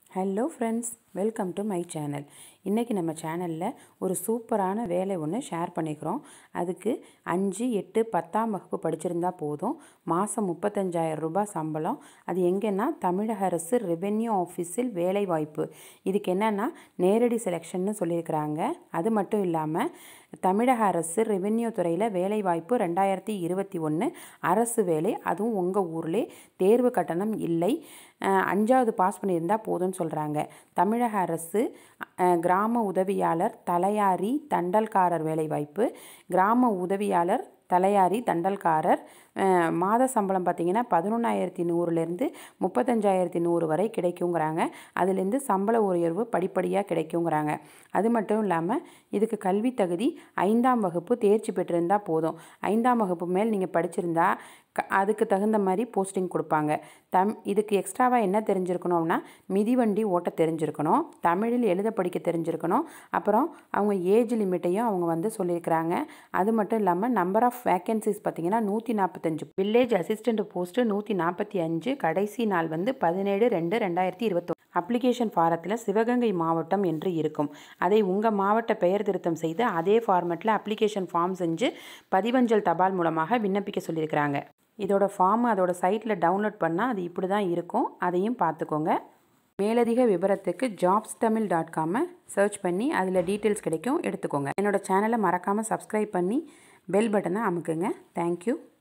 hello friends welcome to my channel இன்றைக்கி நம்ம சேனலில் ஒரு சூப்பரான வேலை ஒன்று ஷேர் பண்ணிக்கிறோம் அதுக்கு அஞ்சு எட்டு பத்தாம் வகுப்பு படிச்சிருந்தா போதும் மாதம் முப்பத்தஞ்சாயிரம் ரூபாய் சம்பளம் அது எங்கன்னா தமிழக அரசு ரெவென்யூ ஆஃபீஸில் வேலை வாய்ப்பு இதுக்கு என்னென்னா நேரடி செலெக்ஷன்னு சொல்லியிருக்கிறாங்க அது மட்டும் இல்லாமல் தமிழக அரசு ரெவென்யூ துறையில் வேலை வாய்ப்பு ரெண்டாயிரத்தி இருபத்தி ஒன்று அரசு வேலை அதுவும் உங்கள் ஊர்லே தேர்வு கட்டணம் இல்லை அஹ் அஞ்சாவது பாஸ் பண்ணியிருந்தால் போதும்னு சொல்கிறாங்க தமிழக அரசு அஹ், கிராம உதவியாளர் தலையாரி தண்டல்காரர் வேலைவாய்ப்பு கிராம உதவியாளர் தலையாரி தண்டல்காரர் அஹ், மாத சம்பளம் பார்த்தீங்கன்னா பதினொன்றாயிரத்தி நூறுலேருந்து முப்பத்தஞ்சாயிரத்தி நூறு வரை கிடைக்குங்கிறாங்க அதுலேருந்து சம்பள உயர்வு படிப்படியாக கிடைக்குங்கிறாங்க அது மட்டும் இல்லாமல் இதுக்கு கல்வி தகுதி ஐந்தாம் வகுப்பு தேர்ச்சி பெற்றிருந்தால் போதும் ஐந்தாம் வகுப்பு மேல் நீங்கள் படிச்சிருந்தா க அதுக்கு தகுந்த மாதிரி போஸ்டிங் கொடுப்பாங்க தம் இதுக்கு எக்ஸ்ட்ராவாக என்ன தெரிஞ்சிருக்கணும்னா மிதிவண்டி ஓட்ட தெரிஞ்சிருக்கணும் தமிழில் எழுத படிக்க தெரிஞ்சிருக்கணும் அப்புறம் அவங்க ஏஜ் லிமிட்டையும் அவங்க வந்து சொல்லியிருக்கிறாங்க அது மட்டும் இல்லாமல் நம்பர் ஆஃப் வேக்கன்சிஸ் பார்த்தீங்கன்னா நூற்றி நாற்பத்தஞ்சு வில்லேஜ் அசிஸ்டண்ட் போஸ்ட்டு நூற்றி நாற்பத்தி அஞ்சு கடைசி நாள் வந்து பதினேழு ரெண்டு ரெண்டாயிரத்தி இருபத்தொன்று அப்ளிகேஷன் ஃபாரத்தில் சிவகங்கை மாவட்டம் என்று இருக்கும் அதை உங்கள் மாவட்ட பெயர் திருத்தம் செய்து அதே ஃபார்மேட்டில் அப்ளிகேஷன் ஃபார்ம் செஞ்சு பதிவஞ்சல் தபால் மூலமாக விண்ணப்பிக்க சொல்லியிருக்கிறாங்க இதோட ஃபார்ம் அதோட சைட்டில் டவுன்லோட் பண்ணால் அது இப்படி தான் இருக்கும் அதையும் பார்த்துக்கோங்க மேலதிக விவரத்துக்கு ஜாப்ஸ் தமிழ் டாட் காமை சர்ச் பண்ணி அதில் டீட்டெயில்ஸ் கிடைக்கும் எடுத்துக்கோங்க என்னோட சேனலை மறக்காமல் சப்ஸ்கிரைப் பண்ணி பெல் பட்டனை அமுக்குங்க தேங்க்யூ